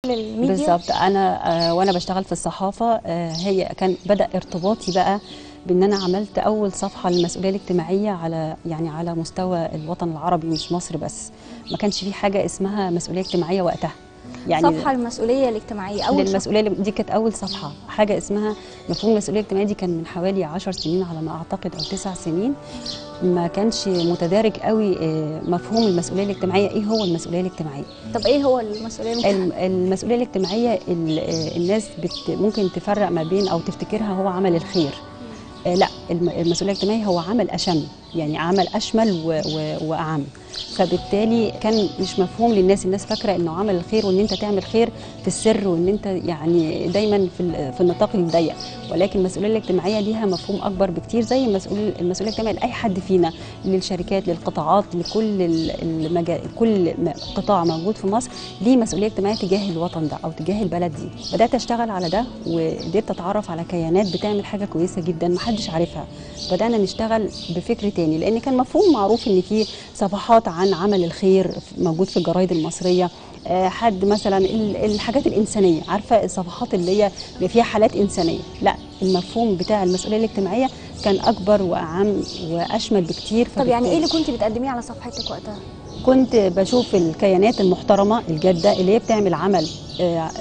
شغل الميديا بالظبط انا آه، وانا بشتغل في الصحافه آه، هي كان بدا ارتباطي بقى بان انا عملت اول صفحه للمسؤوليه الاجتماعيه على يعني على مستوى الوطن العربي مش مصر بس ما كانش في حاجه اسمها مسؤوليه اجتماعيه وقتها يعني صفحه المسؤوليه الاجتماعيه اول للمسؤوليه دي كانت اول صفحه حاجه اسمها مفهوم المسؤوليه الاجتماعيه دي كان من حوالي 10 سنين على ما اعتقد او 9 سنين ما كانش متدارج قوي آه، مفهوم المسؤوليه الاجتماعيه ايه هو المسؤوليه الاجتماعيه طب ايه هو المسؤوليه الاجتماعيه الم- المسؤوليه الاجتماعيه ال- آه، الناس بت ممكن تفرق ما بين او تفتكرها هو عمل الخير آه، لا الم- المسؤوليه الاجتماعيه هو عمل اشم يعني عمل اشمل و- و- واعم فبالتالي كان مش مفهوم للناس الناس فاكره انه عمل الخير وان انت تعمل خير في السر وان انت يعني دايما في ال- في النطاق الضيق ولكن المسؤوليه الاجتماعيه ليها مفهوم اكبر بكتير زي المسؤول المسؤوليه الاجتماعيه لاي حد فينا للشركات للقطاعات لكل ال- المجال كل م- قطاع موجود في مصر ليه مسؤوليه اجتماعيه تجاه الوطن ده او تجاه البلد دي بدات اشتغل على ده وقدرت اتعرف على كيانات بتعمل حاجه كويسه جدا محدش عارفها بدانا نشتغل بفكر تاني لان كان مفهوم معروف ان في صفحات عن عمل الخير موجود في الجرايد المصريه آه، حد مثلا ال- الحاجات الانسانيه عارفه الصفحات اللي هي بيبقى فيها حالات انسانيه لا المفهوم بتاع المسؤوليه الاجتماعيه كان اكبر واعم واشمل بكتير طب يعني فبالتالي- ايه اللي كنت بتقدميه على صفحتك وقتها كنت بشوف الكيانات المحترمه الجاده اللي هي بتعمل عمل آه، آه،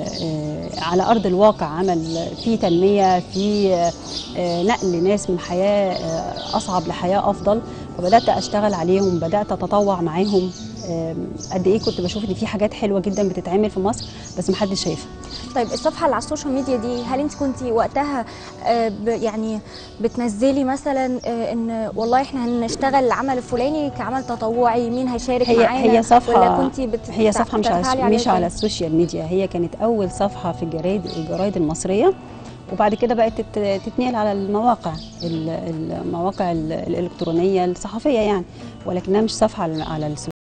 آه، على ارض الواقع عمل فيه تنميه فيه آه، آه، نقل ناس من حياه آه، اصعب لحياه افضل فبدات اشتغل عليهم بدات اتطوع معاهم آم، قد ايه كنت بشوف ان في حاجات حلوه جدا بتتعمل في مصر بس محدش شايفها طيب الصفحه اللي على السوشيال ميديا دي هل انت كنت وقتها آه، ب- يعني بتنزلي مثلا آه، ان والله احنا هنشتغل العمل الفلاني كعمل تطوعي مين هيشارك هي معانا هي صفحه ولا كنت بت... هي صفحه مش بتفعلي على عليها مش على إزاي؟ السوشيال ميديا هي كانت اول صفحه في الجرايد الجرايد المصريه وبعد كده بقت تت- تتنقل على المواقع ال- المواقع ال- الالكترونيه الصحفيه يعني ولكنها مش صفحه على على السوشيال